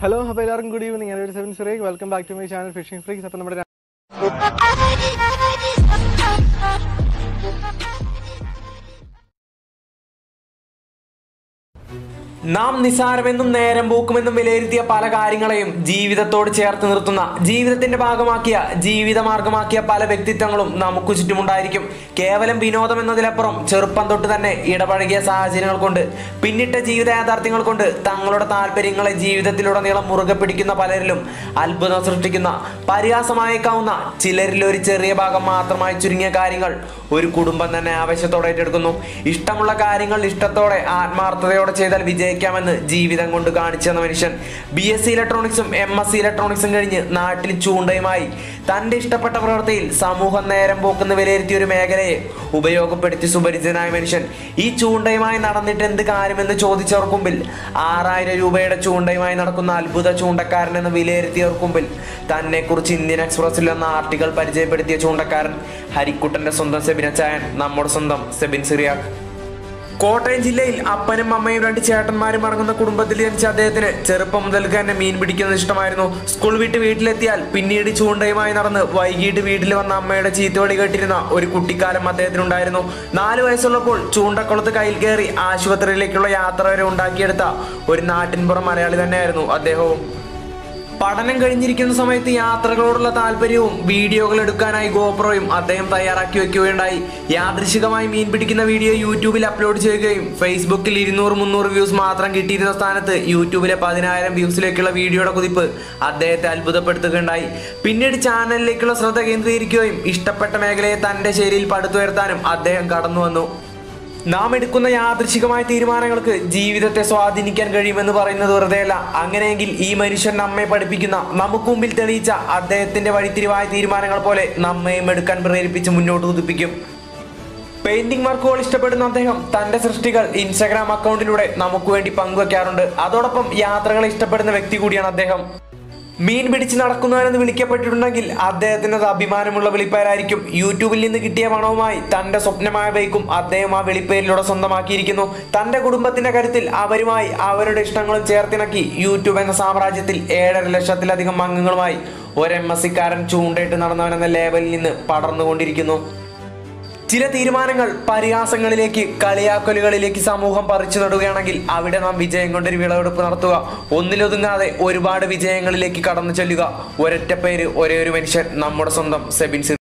hello അപ്പോൾ എല്ലാവർക്കും good evening ഞാനൊരു സെവൻ Surekh welcome back to my channel fishing freaks അപ്പോൾ നമ്മുടെ നാം നിസാരമെന്നും നേരം പോക്കുമെന്നും വിലയിരുത്തിയ പല കാര്യങ്ങളെയും ജീവിതത്തോട് ചേർത്ത് നിർത്തുന്ന ജീവിതത്തിന്റെ ഭാഗമാക്കിയ ജീവിതമാർഗമാക്കിയ പല വ്യക്തിത്വങ്ങളും നമുക്ക് ചുറ്റുമുണ്ടായിരിക്കും കേവലം വിനോദം എന്നതിലപ്പുറം ചെറുപ്പം തൊട്ട് തന്നെ ഇടപഴകിയ സാഹചര്യങ്ങൾ കൊണ്ട് പിന്നിട്ട ജീവിത യാഥാർത്ഥ്യങ്ങൾ കൊണ്ട് തങ്ങളുടെ താല്പര്യങ്ങളെ ജീവിതത്തിലുടനീളം മുറുകെ പിടിക്കുന്ന പലരിലും അത്ഭുതം സൃഷ്ടിക്കുന്ന പരിഹാസമായേക്കാവുന്ന ചിലരിൽ ഒരു ചെറിയ ഭാഗം മാത്രമായി ചുരുങ്ങിയ കാര്യങ്ങൾ ഒരു കുടുംബം തന്നെ ആവശ്യത്തോടെ ഏറ്റെടുക്കുന്നു ഇഷ്ടമുള്ള കാര്യങ്ങൾ ഇഷ്ടത്തോടെ ആത്മാർത്ഥതയോടെ ചെയ്താൽ വിജയിക്കാമെന്ന് ജീവിതം കൊണ്ട് കാണിച്ചു തന്ന മനുഷ്യൻ ബി എസ് സി ഇലക്ട്രോണിക്സും എം എസ് സി ഇലക്ട്രോണിക്സും കഴിഞ്ഞ് നാട്ടിൽ ചൂണ്ടയുമായി തന്റെ ഇഷ്ടപ്പെട്ട പ്രവൃത്തിയിൽ സമൂഹം നേരം പോക്കുന്ന വിലയിരുത്തിയ ഒരു മേഖലയെ ഉപയോഗപ്പെടുത്തി സുപരിചിതനായ മനുഷ്യൻ ഈ ചൂണ്ടയുമായി നടന്നിട്ട് എന്ത് കാര്യമെന്ന് ചോദിച്ചവർക്ക് മുമ്പിൽ ആറായിരം രൂപയുടെ ചൂണ്ടയുമായി നടക്കുന്ന അത്ഭുത ചൂണ്ടക്കാരൻ എന്ന് വിലയിരുത്തിയവർക്ക് മുമ്പിൽ തന്നെ കുറിച്ച് ഇന്ത്യൻ എക്സ്പ്രസിൽ എന്ന ആർട്ടിക്കിൾ പരിചയപ്പെടുത്തിയ ചൂണ്ടക്കാരൻ ഹരിക്കുട്ടന്റെ സ്വന്തം സെബിനച്ചായൻ നമ്മുടെ സ്വന്തം സെബിൻ സിറിയാഖ് കോട്ടയം ജില്ലയിൽ അപ്പനും അമ്മയും രണ്ട് ചേട്ടന്മാരും അടങ്ങുന്ന കുടുംബത്തിൽ ജനിച്ച അദ്ദേഹത്തിന് ചെറുപ്പം മുതൽക്ക് തന്നെ മീൻ പിടിക്കുന്നത് ഇഷ്ടമായിരുന്നു സ്കൂൾ വിട്ട് വീട്ടിലെത്തിയാൽ പിന്നീട് ചൂണ്ടയുമായി നടന്ന് വൈകിട്ട് വീട്ടിൽ വന്ന അമ്മയുടെ ചീത്തവടി കേട്ടിരുന്ന ഒരു കുട്ടിക്കാലം അദ്ദേഹത്തിനുണ്ടായിരുന്നു നാല് വയസ്സുള്ളപ്പോൾ ചൂണ്ടക്കുളത്ത് കയ്യിൽ കയറി ആശുപത്രിയിലേക്കുള്ള യാത്ര വരെ ഉണ്ടാക്കിയെടുത്ത ഒരു നാട്ടിൻപുറം മലയാളി തന്നെയായിരുന്നു അദ്ദേഹവും പഠനം കഴിഞ്ഞിരിക്കുന്ന സമയത്ത് യാത്രകളോടുള്ള താല്പര്യവും വീഡിയോകൾ എടുക്കാനായി ഗോപ്രോയും അദ്ദേഹം തയ്യാറാക്കി വെക്കുകയുണ്ടായി യാദൃശികമായി മീൻ പിടിക്കുന്ന വീഡിയോ യൂട്യൂബിൽ അപ്ലോഡ് ചെയ്യുകയും ഫേസ്ബുക്കിൽ ഇരുന്നൂറ് മുന്നൂറ് വ്യൂസ് മാത്രം കിട്ടിയിരുന്ന സ്ഥാനത്ത് യൂട്യൂബിലെ പതിനായിരം വ്യൂസിലേക്കുള്ള വീഡിയോയുടെ കുതിപ്പ് അദ്ദേഹത്തെ അത്ഭുതപ്പെടുത്തുകയുണ്ടായി പിന്നീട് ചാനലിലേക്കുള്ള ശ്രദ്ധ കേന്ദ്രീകരിക്കുകയും ഇഷ്ടപ്പെട്ട മേഖലയെ തന്റെ ശൈലിയിൽ പടുത്തുയർത്താനും അദ്ദേഹം കടന്നു വന്നു നാം എടുക്കുന്ന യാദൃശികമായ തീരുമാനങ്ങൾക്ക് ജീവിതത്തെ സ്വാധീനിക്കാൻ കഴിയുമെന്ന് പറയുന്നത് വെറുതെയല്ല അങ്ങനെയെങ്കിൽ ഈ മനുഷ്യൻ നമ്മെ പഠിപ്പിക്കുന്ന നമുക്ക് മുമ്പിൽ തെളിയിച്ച അദ്ദേഹത്തിന്റെ വഴിത്തിരിവായ തീരുമാനങ്ങൾ പോലെ നമ്മയും എടുക്കാൻ പ്രേരിപ്പിച്ച് മുന്നോട്ട് കുതിപ്പിക്കും പെയിന്റിംഗ് വർക്കുകൾ ഇഷ്ടപ്പെടുന്ന അദ്ദേഹം തന്റെ സൃഷ്ടികൾ ഇൻസ്റ്റാഗ്രാം അക്കൗണ്ടിലൂടെ നമുക്ക് വേണ്ടി പങ്കുവെക്കാറുണ്ട് അതോടൊപ്പം യാത്രകളെ ഇഷ്ടപ്പെടുന്ന വ്യക്തി കൂടിയാണ് അദ്ദേഹം മീൻ പിടിച്ച് നടക്കുന്നവനെന്ന് വിളിക്കപ്പെട്ടിട്ടുണ്ടെങ്കിൽ അദ്ദേഹത്തിന് അത് അഭിമാനമുള്ള വിളിപ്പേരായിരിക്കും യൂട്യൂബിൽ നിന്ന് കിട്ടിയ പണവുമായി തന്റെ സ്വപ്നമായ ബൈക്കും അദ്ദേഹം ആ വിളിപ്പേരിലൂടെ സ്വന്തമാക്കിയിരിക്കുന്നു തന്റെ കുടുംബത്തിന്റെ കരുത്തിൽ അവരുമായി അവരുടെ ഇഷ്ടങ്ങളും ചേർത്തിണക്കി യൂട്യൂബ് എന്ന സാമ്രാജ്യത്തിൽ ഏഴര ലക്ഷത്തിലധികം അംഗങ്ങളുമായി ഒരു എം എസ് സിക്കാരൻ ചൂണ്ടയിട്ട് നടന്നവൻ എന്ന ലേബലിൽ നിന്ന് പടർന്നുകൊണ്ടിരിക്കുന്നു ചില തീരുമാനങ്ങൾ പരിഹാസങ്ങളിലേക്ക് കളിയാക്കലുകളിലേക്ക് സമൂഹം പറിച്ചു നടുകയാണെങ്കിൽ അവിടെ നാം വിജയം കൊണ്ടൊരു വിളവെടുപ്പ് നടത്തുക ഒന്നിലൊതുങ്ങാതെ ഒരുപാട് വിജയങ്ങളിലേക്ക് കടന്നു ചെല്ലുക ഒരൊറ്റ പേര് ഒരേ ഒരു മനുഷ്യൻ നമ്മുടെ സ്വന്തം സെബിൻ